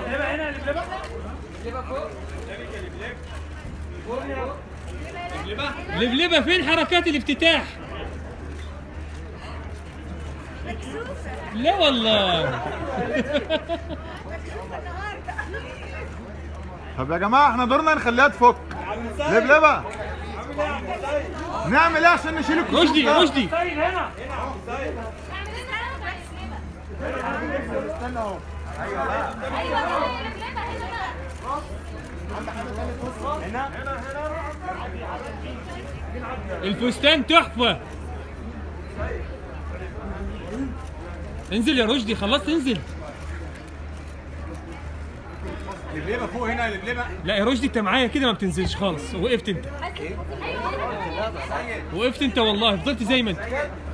هنا لبلبة لبلبه فين حركات الافتتاح مكسوفة لا والله مكسوفة النهاردة طب يا جماعه احنا دورنا نخليها تفك لبلبه نعمل ايه عشان نشيل الكسوف رشدي ده؟ رشدي سيد هنا الفستان تحفه انزل يا رشدي خلصت انزل لبلبه فوق هنا لبلبه لا يا رشدي انت معايا كده ما بتنزلش خالص وقفت انت وقفت انت والله فضلت زي ما انت